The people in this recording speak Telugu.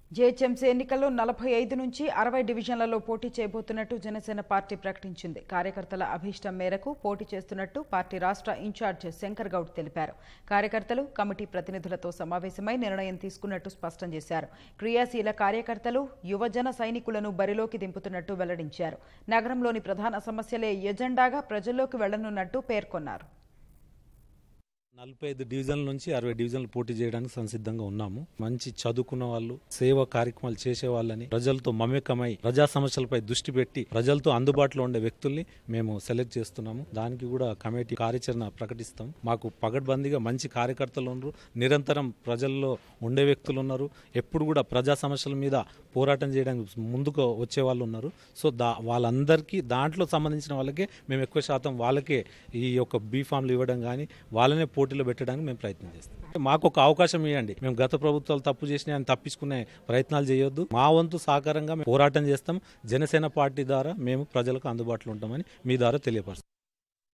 జీహెచ్ఎంసీ ఎన్నికల్లో నలభై ఐదు నుంచి అరవై డివిజన్లలో పోటీ చేయబోతున్నట్టు జనసేన పార్టీ ప్రకటించింది కార్యకర్తల అభీష్టం మేరకు పోటీ చేస్తున్నట్టు పార్టీ రాష్ట్ర ఇన్ఛార్జ్ శంకర్ గౌడ్ తెలిపారు కార్యకర్తలు కమిటీ ప్రతినిధులతో సమావేశమై నిర్ణయం తీసుకున్నట్టు స్పష్టం చేశారు క్రియాశీల కార్యకర్తలు యువజన సైనికులను బరిలోకి దింపుతున్నట్టు వెల్లడించారు నగరంలోని ప్రధాన సమస్యలే ఎజెండాగా ప్రజల్లోకి వెళ్లనున్నట్టు పేర్కొన్నారు నలభై ఐదు డివిజన్ల నుంచి అరవై డివిజన్లు పోటీ చేయడానికి సంసిద్ధంగా ఉన్నాము మంచి చదువుకున్న వాళ్ళు సేవా కార్యక్రమాలు చేసే వాళ్ళని ప్రజలతో మమేకమై ప్రజా సమస్యలపై దృష్టి పెట్టి ప్రజలతో అందుబాటులో ఉండే వ్యక్తుల్ని మేము సెలెక్ట్ చేస్తున్నాము దానికి కూడా కమిటీ కార్యాచరణ ప్రకటిస్తాం మాకు పగడ్బందీగా మంచి కార్యకర్తలు ఉన్నారు నిరంతరం ప్రజల్లో ఉండే వ్యక్తులు ఉన్నారు ఎప్పుడు కూడా ప్రజా సమస్యల మీద పోరాటం చేయడానికి ముందుకు వచ్చే వాళ్ళు ఉన్నారు సో దా వాళ్ళందరికీ దాంట్లో సంబంధించిన వాళ్ళకే మేము ఎక్కువ శాతం వాళ్ళకే ఈ యొక్క బీ ఫామ్లు ఇవ్వడం కానీ వాళ్ళనే పోటీలో పెట్టడానికి మేము ప్రయత్నం చేస్తాం మాకు ఒక అవకాశం ఇవ్వండి మేము గత ప్రభుత్వాలు తప్పు చేసినా అని తప్పించుకునే ప్రయత్నాలు చేయొద్దు మా వంతు సహకారంగా మేము పోరాటం చేస్తాం జనసేన పార్టీ ద్వారా మేము ప్రజలకు అందుబాటులో ఉంటామని మీ ద్వారా తెలియపరుస్తాం